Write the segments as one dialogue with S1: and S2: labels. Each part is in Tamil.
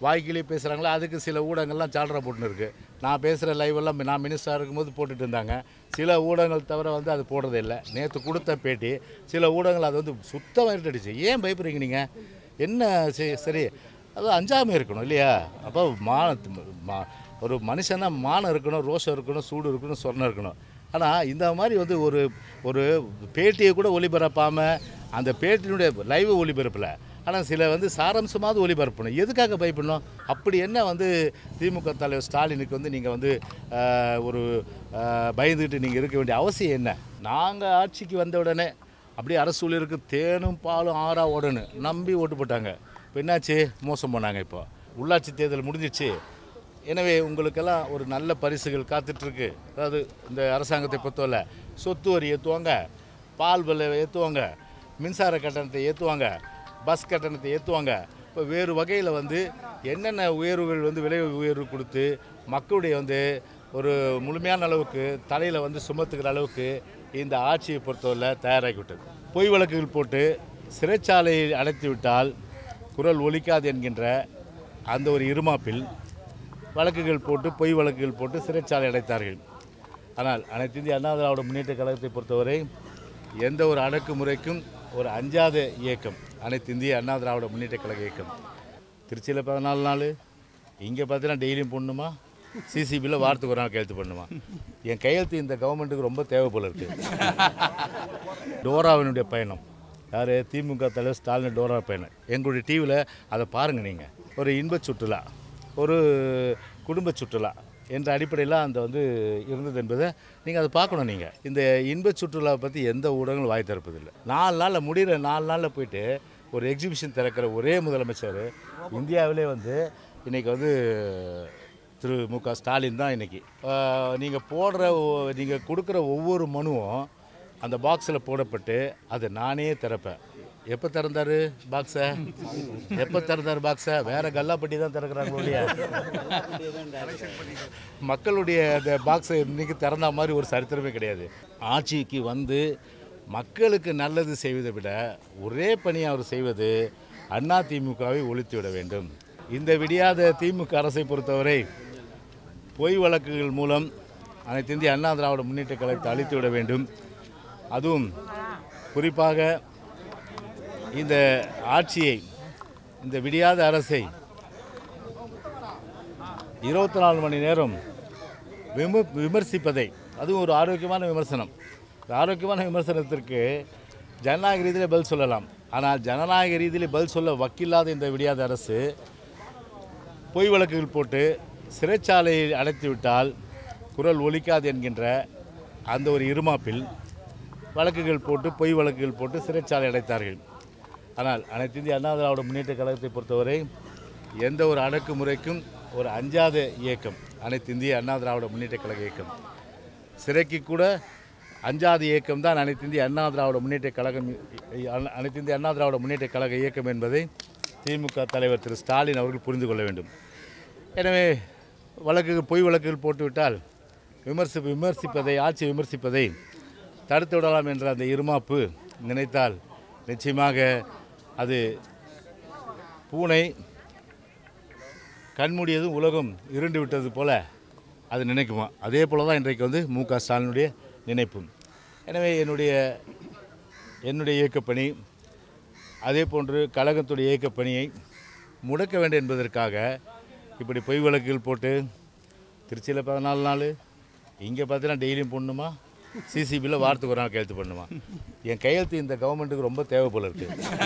S1: வாய்க்கிலே பேசுகிறாங்களோ அதுக்கு சில ஊடகங்கள்லாம் சால்ரா போட்டுன்னு இருக்குது நான் பேசுகிற லைவெல்லாம் நான் மினிஸ்டராக இருக்கும்போது போட்டுட்டு இருந்தாங்க சில ஊடகங்கள் தவிர வந்து அது போடுறதே இல்லை நேற்று கொடுத்த பேட்டி சில ஊடகங்கள் அது வந்து சுத்தமாக இருட்டடிச்சு ஏன் பயப்படுறீங்க நீங்கள் என்ன சரி சரி அது அஞ்சாமல் இருக்கணும் இல்லையா அப்போ மான மா ஒரு மனுஷனா மானம் இருக்கணும் ரோஷம் இருக்கணும் சூடு இருக்கணும் சொர்ணம் இருக்கணும் ஆனால் இந்த மாதிரி வந்து ஒரு ஒரு பேட்டியை கூட ஒளிபரப்பாமல் அந்த பேட்டியினுடைய லைவ் ஒளிபரப்பில் ஆனால் சில வந்து சாராம்சமாவது ஒளிபரப்பணும் எதுக்காக பயப்படணும் அப்படி என்ன வந்து திமுக தலைவர் ஸ்டாலினுக்கு வந்து நீங்கள் வந்து ஆஹ், ஒரு ஆஹ், பயந்துக்கிட்டு நீங்கள் இருக்க வேண்டிய அவசியம் என்ன நாங்கள் ஆட்சிக்கு வந்த உடனே அப்படியே அரசு ஊழியருக்கு தேனும் பாலும் ஆறா ஓடணும் நம்பி ஓட்டு போட்டாங்க இப்போ என்னாச்சு மோசம் பண்ணாங்க இப்போ உள்ளாட்சி தேர்தல் முடிஞ்சிச்சு எனவே உங்களுக்கெல்லாம் ஒரு நல்ல பரிசுகள் காத்துட்ருக்கு அதாவது இந்த அரசாங்கத்தை பொறுத்தவரை சொத்து வரி ஏற்றுவாங்க பால் விலை ஏற்றுவாங்க மின்சார கட்டணத்தை ஏற்றுவாங்க பஸ் கட்டணத்தை ஏற்றுவாங்க இப்போ வேறு வகையில் வந்து என்னென்ன உயர்வுகள் வந்து விலை உயர்வு கொடுத்து மக்களுடைய வந்து ஒரு முழுமையான அளவுக்கு தலையில் வந்து சுமத்துக்கிற அளவுக்கு இந்த ஆட்சியை பொறுத்தவரை தயாராகி விட்டது பொய் வழக்குகள் போட்டு சிறைச்சாலையில் அடைத்து விட்டால் குரல் ஒலிக்காது என்கின்ற அந்த ஒரு இருமாப்பில் வழக்குகள் போட்டு பொய் வழக்குகள் போட்டு சிறைச்சாலை அடைத்தார்கள் ஆனால் அனைத்து இந்திய அண்ணா திராவிட முன்னேற்ற கழகத்தை பொறுத்தவரை எந்த ஒரு அடக்குமுறைக்கும் ஒரு அஞ்சாத இயக்கம் அனைத்து இந்திய அண்ணா திராவிட முன்னேற்ற கழக இயக்கம் திருச்சியில் பதினாலு நாள் இங்கே பார்த்தீங்கன்னா டெய்லியும் போடணுமா சிசிபியில் வாரத்துக்கு ஒரு நாள் கையெழுத்து பண்ணுமா என் கையெழுத்து இந்த கவர்மெண்ட்டுக்கு ரொம்ப தேவை போல இருக்கு டோராவினுடைய பயணம் யார் திமுக தலைவர் ஸ்டாலின் டோரா பயணம் எங்களுடைய டிவியில் அதை பாருங்கள் நீங்கள் ஒரு இன்பச் சுற்றுலா ஒரு குடும்ப சுற்றுலா என்ற அடிப்படையில் அந்த வந்து இருந்தது என்பதை நீங்கள் அதை பார்க்கணும் நீங்கள் இந்த இன்பச் சுற்றுலாவை பற்றி எந்த ஊடகங்களும் வாய் திறப்பதில்லை நாலு நாளில் முடிகிற நாலு நாளில் போயிட்டு ஒரு எக்ஸிபிஷன் திறக்கிற ஒரே முதலமைச்சர் இந்தியாவிலே வந்து இன்றைக்கி வந்து திரு மு க ஸ்டாலின் தான் இன்றைக்கி நீங்கள் போடுற நீங்கள் கொடுக்குற ஒவ்வொரு மனுவும் அந்த பாக்ஸில் போடப்பட்டு அதை நானே திறப்பேன் எப்போ திறந்தாரு பாக்ஸை எப்போ திறந்தாரு பாக்ஸை வேற கல்லாப்பட்டி தான் திறக்கிறாங்க ஒழிய மக்களுடைய அந்த பாக்ஸை இன்னைக்கு திறந்த மாதிரி ஒரு சரித்திரமே கிடையாது ஆட்சிக்கு வந்து மக்களுக்கு நல்லது செய்வதை விட ஒரே பணி அவர் செய்வது அண்ணா திமுகவை ஒழித்து விட வேண்டும் இந்த விடியாத திமுக அரசை பொறுத்தவரை பொய் வழக்குகள் மூலம் அனைத்து இந்திய அண்ணா திராவிட முன்னேற்ற கழகத்தை அழித்து விட வேண்டும் அதுவும் குறிப்பாக இந்த ஆட்சியை இந்த விடியாத அரசை இருபத்தி நாலு மணி நேரம் விம விமர்சிப்பதை அதுவும் ஒரு ஆரோக்கியமான விமர்சனம் இந்த ஆரோக்கியமான விமர்சனத்திற்கு ஜனநாயக ரீதியில் பதில் சொல்லலாம் ஆனால் ஜனநாயக ரீதியில் பதில் சொல்ல வக்கில்லாத இந்த விடியாத அரசு பொய் வழக்குகள் போட்டு சிறைச்சாலையில் அடைத்து விட்டால் குரல் ஒலிக்காது என்கின்ற அந்த ஒரு இருமாப்பில் வழக்குகள் போட்டு பொய் வழக்குகள் போட்டு சிறைச்சாலை அடைத்தார்கள் ஆனால் அனைத்து இந்திய அண்ணா திராவிட முன்னேற்ற கழகத்தை பொறுத்தவரை எந்த ஒரு அடக்குமுறைக்கும் ஒரு அஞ்சாத இயக்கம் அனைத்து இந்திய அண்ணா திராவிட முன்னேற்ற கழக இயக்கம் சிறைக்கு கூட அஞ்சாத இயக்கம் தான் அனைத்து இந்திய அண்ணா திராவிட முன்னேற்ற கழகம் அன- அனைத்து இந்திய அண்ணா திராவிட முன்னேற்ற கழக இயக்கம் என்பதை திமுக தலைவர் திரு ஸ்டாலின் அவர்கள் புரிந்து கொள்ள வேண்டும் எனவே வழக்குகள் பொய் வழக்குகள் போட்டுவிட்டால் விமர்சி விமர்சிப்பதை ஆட்சி விமர்சிப்பதை தடுத்து விடலாம் என்ற அந்த இருமாப்பு நினைத்தால் நிச்சயமாக அது பூனை கண்மூடியதும் உலகம் இருண்டு விட்டது போல அது நினைக்குமா அதே போல தான் இன்றைக்கு வந்து மு க ஸ்டாலினுடைய நினைப்பும் எனவே என்னுடைய என்னுடைய இயக்கப்பணி அதே போன்று கழகத்துடைய இயக்கப்பணியை முடக்க வேண்டும் என்பதற்காக இப்படி பொய் வழக்குகள் போட்டு திருச்சியில் பதினாலு நாள் இங்கே பார்த்தீங்கன்னா டெய்லியும் போடணுமா சிசிபியில் வாரத்துக்கு ஒரு நாள் கையெழுத்து பண்ணுமா என் கையெழுத்து இந்த கவர்மெண்ட்டுக்கு ரொம்ப தேவை போல இருக்கு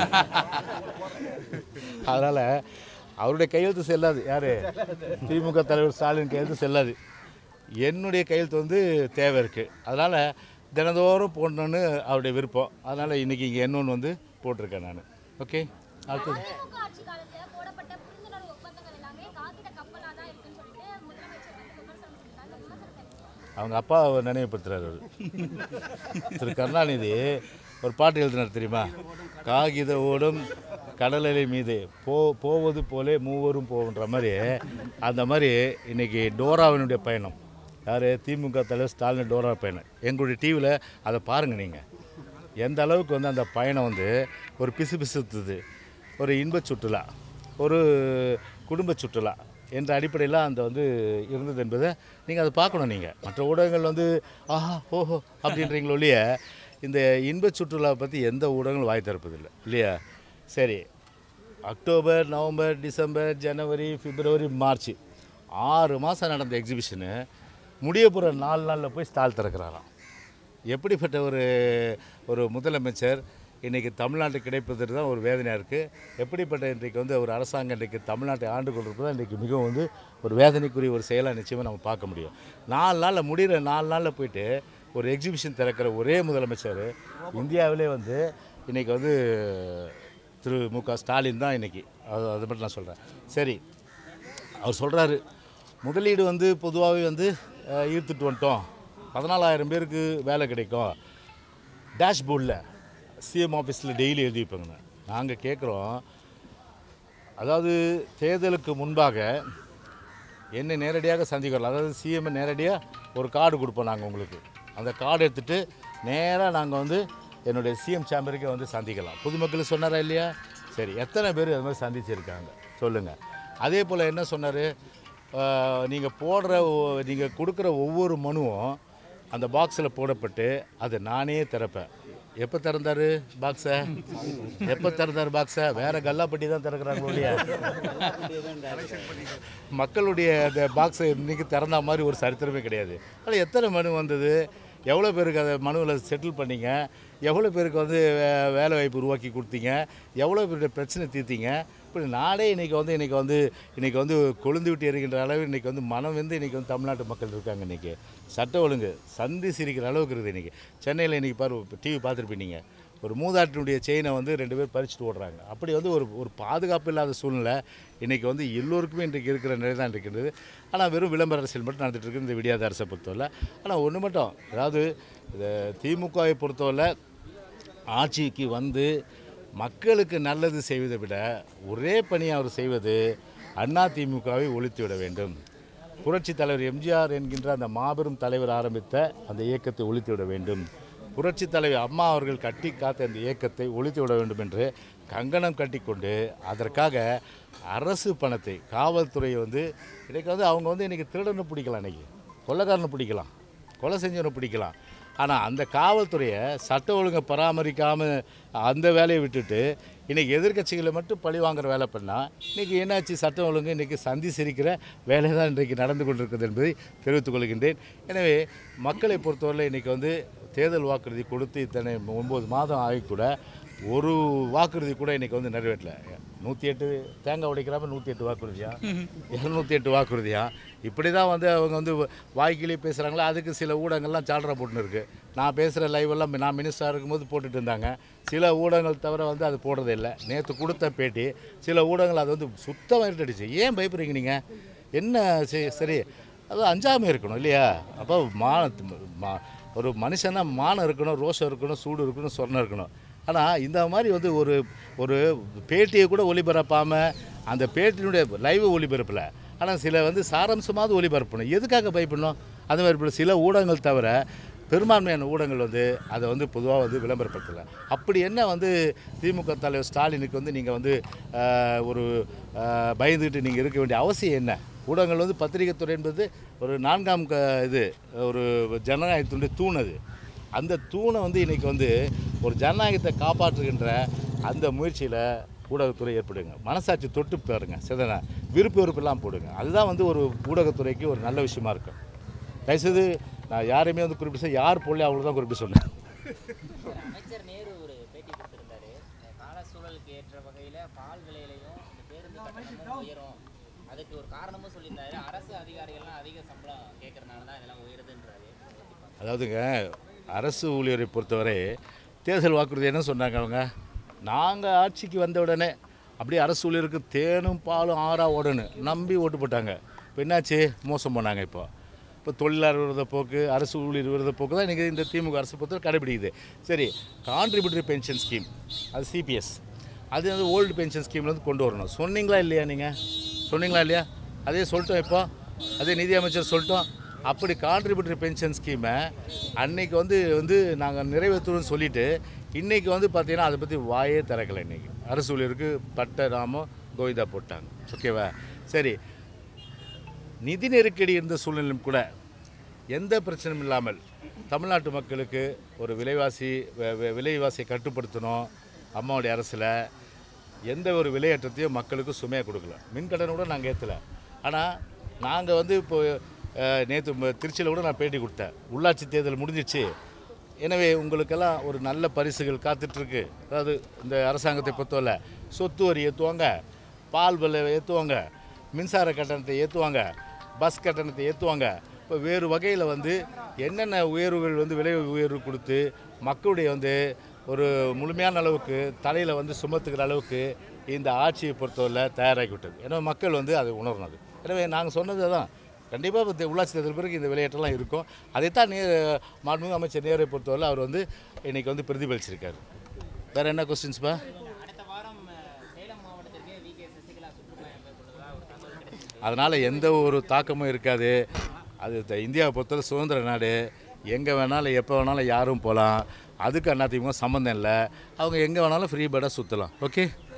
S1: அதனால் அவருடைய கையெழுத்து செல்லாது யார் திமுக தலைவர் ஸ்டாலின் கையெழுத்து செல்லாது என்னுடைய கையெழுத்து வந்து தேவை இருக்குது அதனால் தினந்தோறும் போடணுன்னு அவருடைய விருப்பம் அதனால் இன்றைக்கி இங்கே என்னொன்று வந்து போட்டிருக்கேன் நான் ஓகே அடுத்தது
S2: திமுக ஆட்சி காலத்துல போடப்பட்ட புரிந்துணர்வு ஒப்பந்தங்கள் எல்லாமே காகித கப்பலா தான் இருக்குன்னு சொல்லிட்டு முதலமைச்சர் வந்து விமர்சனம் செஞ்சிருக்காங்க அந்த விமர்சனத்தை
S1: அவங்க அப்பா நினைவுபடுத்துறாரு அவர் திரு கருணாநிதி ஒரு பாட்டு எழுதினார் தெரியுமா காகித ஓடும் கடலலை மீது போ போவது போலே மூவரும் போகின்ற மாதிரி அந்த மாதிரி இன்னைக்கு டோராவினுடைய பயணம் யார் திமுக தலைவர் ஸ்டாலின் டோரா பயணம் எங்களுடைய டிவியில் அதை பாருங்கள் நீங்கள் எந்த அளவுக்கு வந்து அந்த பயணம் வந்து ஒரு பிசு பிசுத்துது ஒரு இன்பச் சுற்றுலா ஒரு குடும்ப சுற்றுலா என்ற அடிப்படையில் அந்த வந்து இருந்தது என்பதை நீங்கள் அதை பார்க்கணும் நீங்கள் மற்ற ஊடகங்கள் வந்து ஆஹா ஓஹோ அப்படின்றீங்களோ இல்லையா இந்த இன்ப சுற்றுலாவை பற்றி எந்த ஊடகங்களும் வாய் திறப்பதில்லை இல்லையா சரி அக்டோபர் நவம்பர் டிசம்பர் ஜனவரி பிப்ரவரி மார்ச் ஆறு மாதம் நடந்த எக்ஸிபிஷனு முடிய போகிற நாலு நாளில் போய் ஸ்டால் திறக்கிறாராம் எப்படிப்பட்ட ஒரு ஒரு முதலமைச்சர் இன்றைக்கி தமிழ்நாட்டுக்கு கிடைப்பதற்கு தான் ஒரு வேதனையாக இருக்குது எப்படிப்பட்ட இன்றைக்கு வந்து ஒரு அரசாங்கம் இன்றைக்கு தமிழ்நாட்டை ஆண்டு கொண்டிருப்பது தான் இன்றைக்கி மிகவும் வந்து ஒரு வேதனைக்குரிய ஒரு செயலாக நிச்சயமாக நம்ம பார்க்க முடியும் நாலு நாளில் முடிகிற நாலு நாளில் போயிட்டு ஒரு எக்ஸிபிஷன் திறக்கிற ஒரே முதலமைச்சர் இந்தியாவிலே வந்து இன்றைக்கி வந்து திரு மு க ஸ்டாலின் தான் இன்றைக்கி அது அதை மட்டும் நான் சொல்கிறேன் சரி அவர் சொல்கிறாரு முதலீடு வந்து பொதுவாகவே வந்து அஹ், ஈர்த்துட்டு வந்துட்டோம் பதினாலாயிரம் பேருக்கு வேலை கிடைக்கும் டேஷ்போர்டில் சிஎம் ஆஃபீஸில் டெய்லி எழுதி வைப்பாங்கண்ணே நாங்கள் கேட்குறோம் அதாவது தேர்தலுக்கு முன்பாக என்னை நேரடியாக சந்திக்கிறோம் அதாவது சிஎம் நேரடியாக ஒரு கார்டு கொடுப்போம் நாங்கள் உங்களுக்கு அந்த கார்டு எடுத்துகிட்டு நேராக நாங்கள் வந்து என்னுடைய சிஎம் சேம்பருக்கே வந்து சந்திக்கலாம் பொதுமக்களுக்கு சொன்னாரா இல்லையா சரி எத்தனை பேர் அது மாதிரி சந்திச்சிருக்காங்க சொல்லுங்கள் அதே போல் என்ன சொன்னார் நீங்கள் போடுற நீங்கள் கொடுக்குற ஒவ்வொரு மனுவும் அந்த பாக்ஸில் போடப்பட்டு அதை நானே திறப்பேன் எப்போ திறந்தாரு பாக்ஸை எப்போ திறந்தாரு பாக்ஸை வேற கல்லாப்பட்டி தான் திறக்கிறாங்க இல்லையா மக்களுடைய அந்த பாக்ஸை இன்னைக்கு திறந்த மாதிரி ஒரு சரித்திரமே கிடையாது அதில் எத்தனை மனு வந்தது எவ்வளோ பேருக்கு அதை மனுவில் செட்டில் பண்ணீங்க எவ்வளோ பேருக்கு வந்து வே- வேலை வாய்ப்பு உருவாக்கி கொடுத்தீங்க எவ்வளோ பேருடைய பிரச்சனை தீர்த்தீங்க இப்படி நாடே இன்றைக்கி வந்து இன்றைக்கி வந்து இன்றைக்கி வந்து கொழுந்து விட்டு எறிகின்ற அளவு இன்றைக்கி வந்து மனம் வந்து இன்றைக்கி வந்து தமிழ்நாட்டு மக்கள் இருக்காங்க இன்றைக்கி சட்ட ஒழுங்கு சந்தி சிரிக்கிற அளவுக்கு இருக்குது இன்றைக்கி சென்னையில் இன்றைக்கி பாரு டிவி பார்த்துருப்பீங்க ஒரு மூதாட்டினுடைய செயினை வந்து ரெண்டு பேர் பறிச்சுட்டு ஓடுறாங்க அப்படி வந்து ஒரு ஒரு பாதுகாப்பு இல்லாத சூழ்நிலை இன்றைக்கி வந்து எல்லோருக்குமே இன்றைக்கு இருக்கிற நிலை தான் இருக்கின்றது ஆனால் வெறும் விளம்பர அரசியல் மட்டும் நடந்துட்டு இருக்கு இந்த விடியாத அரசை பொறுத்தவரை ஆனால் ஒன்று மட்டும் அதாவது இந்த திமுகவை பொறுத்தவரை ஆட்சிக்கு வந்து மக்களுக்கு நல்லது செய்வதை விட ஒரே பணியை அவர் செய்வது அண்ணா திமுகவை ஒழித்து விட வேண்டும் புரட்சி தலைவர் எம்ஜிஆர் என்கின்ற அந்த மாபெரும் தலைவர் ஆரம்பித்த அந்த இயக்கத்தை ஒழித்து விட வேண்டும் புரட்சி தலைவர் அம்மா அவர்கள் கட்டி காத்த அந்த இயக்கத்தை ஒழித்து விட வேண்டும் என்று கங்கணம் கட்டிக்கொண்டு அதற்காக அரசு பணத்தை காவல்துறையை வந்து இன்றைக்கி வந்து அவங்க வந்து இன்றைக்கி திருடனை பிடிக்கலாம் இன்றைக்கி கொள்ளைக்காரனை பிடிக்கலாம் கொலை செஞ்சவனை பிடிக்கலாம் ஆனால் அந்த காவல்துறையை சட்ட ஒழுங்கை பராமரிக்காமல் அந்த வேலையை விட்டுட்டு இன்றைக்கி எதிர்க்கட்சிகளை மட்டும் பழி வாங்குற வேலை பண்ணால் இன்றைக்கி என்னாச்சு சட்டம் ஒழுங்கு இன்றைக்கி சந்தி சிரிக்கிற வேலை தான் இன்றைக்கு நடந்து கொண்டிருக்கிறது என்பதை தெரிவித்துக் கொள்கின்றேன் எனவே மக்களை பொறுத்தவரை இன்றைக்கி வந்து தேர்தல் வாக்குறுதி கொடுத்து இத்தனை ஒம்பது மாதம் ஆகி கூட ஒரு வாக்குறுதி கூட இன்றைக்கி வந்து நிறைவேற்றல நூற்றி எட்டு தேங்காய் உடைக்கிறாம நூற்றி எட்டு வாக்குறுதியா இரநூத்தி எட்டு வாக்குறுதியா இப்படி தான் வந்து அவங்க வந்து வாய்க்கிலே பேசுகிறாங்களா அதுக்கு சில ஊடகங்கள்லாம் சால்ரா போட்டுன்னு இருக்குது நான் பேசுகிற லைவ் எல்லாம் நான் மினிஸ்டராக இருக்கும்போது போட்டுட்டு இருந்தாங்க சில ஊடகங்கள் தவிர வந்து அது போடுறதே இல்லை நேற்று கொடுத்த பேட்டி சில ஊடகங்கள் அது வந்து சுத்தமாக இருட்டடிச்சு ஏன் பயப்படுறீங்க நீங்கள் என்ன சரி சரி அது அஞ்சாமல் இருக்கணும் இல்லையா அப்போ மான மா ஒரு மனுஷனா மானம் இருக்கணும் ரோஷம் இருக்கணும் சூடு இருக்கணும் சொர்ணம் இருக்கணும் ஆனால் இந்த மாதிரி வந்து ஒரு ஒரு பேட்டியை கூட ஒளிபரப்பாமல் அந்த பேட்டியினுடைய லைவ் ஒளிபரப்பில் ஆனால் சில வந்து சாராம்சமாவது ஒளிபரப்பணும் எதுக்காக பயப்படணும் அது மாதிரி இப்ப சில ஊடகங்கள் தவிர பெரும்பான்மையான ஊடகங்கள் வந்து அதை வந்து பொதுவாக வந்து விளம்பரப்படுத்தலை அப்படி என்ன வந்து திமுக தலைவர் ஸ்டாலினுக்கு வந்து நீங்கள் வந்து ஆஹ், ஒரு ஆஹ், பயந்துக்கிட்டு நீங்கள் இருக்க வேண்டிய அவசியம் என்ன ஊடகங்கள் வந்து பத்திரிகைத் துறை என்பது ஒரு நான்காம் க இது ஒரு ஜனநாயகத்தினுடைய தூண் அது அந்த தூணை வந்து இன்றைக்கி வந்து ஒரு ஜனநாயகத்தை காப்பாற்றுகின்ற அந்த முயற்சியில் ஊடகத்துறை ஏற்படுங்க மனசாட்சி தொட்டு பாருங்க சிதன விருப்பு வெறுப்பெல்லாம் போடுங்க அதுதான் வந்து ஒரு ஊடகத்துறைக்கு ஒரு நல்ல விஷயமா இருக்கும் தயவுசெய்து நான் யாரையுமே வந்து குறிப்பிட்டு சொ- யார் போடல அவ்வளோ தான் குறிப்பிட்டு சொன்னேன்
S3: அமைச்சர் நேரு ஒரு பேட்டி கொடுத்திருந்தாரு இந்த கால சூழலுக்கு ஏற்ற வகையில பால் விலையிலையும் இந்த பேருந்து கட்டணமும் உயரும் அதுக்கு ஒரு காரணமும் சொல்லியிருந்தாரு அரசு அதிகாரிகள்லாம் அதிக சம்பளம் கேட்கறதுனால தான் இதெல்லாம் உயருதுன்றாரு
S1: அதாவதுங்க அரசு ஊழியரை பொறுத்தவரை தேர்தல் வாக்குறுதி என்ன சொன்னாங்க அவங்க நாங்கள் ஆட்சிக்கு வந்த உடனே அப்படியே அரசு ஊழியருக்கு தேனும் பாலும் ஆறா ஓடணும் நம்பி ஓட்டு போட்டாங்க இப்போ என்னாச்சு மோசம் பண்ணாங்க இப்போ இப்போ தொழிலாளர் விரோத போக்கு அரசு ஊழியர் விரோத போக்கு தான் இன்றைக்கி இந்த திமுக அரசு பொறுத்தவரை கடைபிடிக்குது சரி கான்ட்ரிபியூட்டரி பென்ஷன் ஸ்கீம் அது சிபிஎஸ் அது வந்து ஓல்டு பென்ஷன் ஸ்கீம்லேருந்து கொண்டு வரணும் சொன்னீங்களா இல்லையா நீங்கள் சொன்னீங்களா இல்லையா அதே சொல்லிட்டோம் இப்போ அதே நிதி அமைச்சர் சொல்லிட்டோம் அப்படி கான்ட்ரிபியூட்டரி பென்ஷன் ஸ்கீமை அன்னைக்கு வந்து வந்து நாங்கள் நிறைவேற்றுவோம்னு சொல்லிட்டு இன்றைக்கி வந்து பார்த்தீங்கன்னா அதை பற்றி வாயே திறக்கலை இன்றைக்கி அரசு ஊழியருக்கு பட்ட நாமம் கோவிந்தா போட்டாங்க ஓகேவா சரி நிதி நெருக்கடி இருந்த சூழ்நிலையும் கூட எந்த பிரச்சனையும் இல்லாமல் தமிழ்நாட்டு மக்களுக்கு ஒரு விலைவாசி வி- வி- விலைவாசியை கட்டுப்படுத்தணும் அம்மாவுடைய அரசில் எந்த ஒரு விலையேற்றத்தையும் மக்களுக்கு சுமையாக கொடுக்கல மின்கட்டணம் கூட நாங்கள் ஏற்றலை ஆனால் நாங்கள் வந்து இப்போ நேற்று திருச்சியில் கூட நான் பேட்டி கொடுத்தேன் உள்ளாட்சி தேர்தல் முடிஞ்சிச்சு எனவே உங்களுக்கெல்லாம் ஒரு நல்ல பரிசுகள் காத்துட்ருக்கு அதாவது இந்த அரசாங்கத்தை பொறுத்தவரை சொத்து வரி ஏற்றுவாங்க பால் விலை ஏற்றுவாங்க மின்சார கட்டணத்தை ஏற்றுவாங்க பஸ் கட்டணத்தை ஏற்றுவாங்க இப்போ வேறு வகையில் வந்து என்னென்ன உயர்வுகள் வந்து விலை உயர்வு கொடுத்து மக்களுடைய வந்து ஒரு முழுமையான அளவுக்கு தலையில் வந்து சுமத்துக்கிற அளவுக்கு இந்த ஆட்சியை பொறுத்தவரை தயாராகி விட்டது ஏன்னா மக்கள் வந்து அதை உணர்னது எனவே நாங்கள் சொன்னது தான் கண்டிப்பாக இப்போ உள்ளாட்சி தேர்தல் பிறகு இந்த விளையாட்டெல்லாம் இருக்கும் அதைத்தான் நே மாண்புமிகு அமைச்சர் நேரை பொறுத்தவரை அவர் வந்து இன்னைக்கு வந்து பிரதிபலிச்சிருக்காரு வேறு என்ன கொஸ்டின்ஸ்ப்பா
S3: அடுத்த வாரம் அஹ், சேலம் மாவட்டத்திற்கு வி கே சசிகலா சுற்றுப்பயணம் மேற்கொள்வதா ஒரு தகவல் கிடைச்சிருக்கு
S1: அதனால் எந்த ஒரு தாக்கமும் இருக்காது அது த- இந்தியாவை பொறுத்தவரை சுதந்திர நாடு எங்கே வேணாலும் எப்போ வேணாலும் யாரும் போகலாம் அதுக்கு அதிமுக சம்மந்தம் இல்லை அவங்க எங்கே வேணாலும் ஃப்ரீ பேர்டாக சுற்றலாம் ஓகே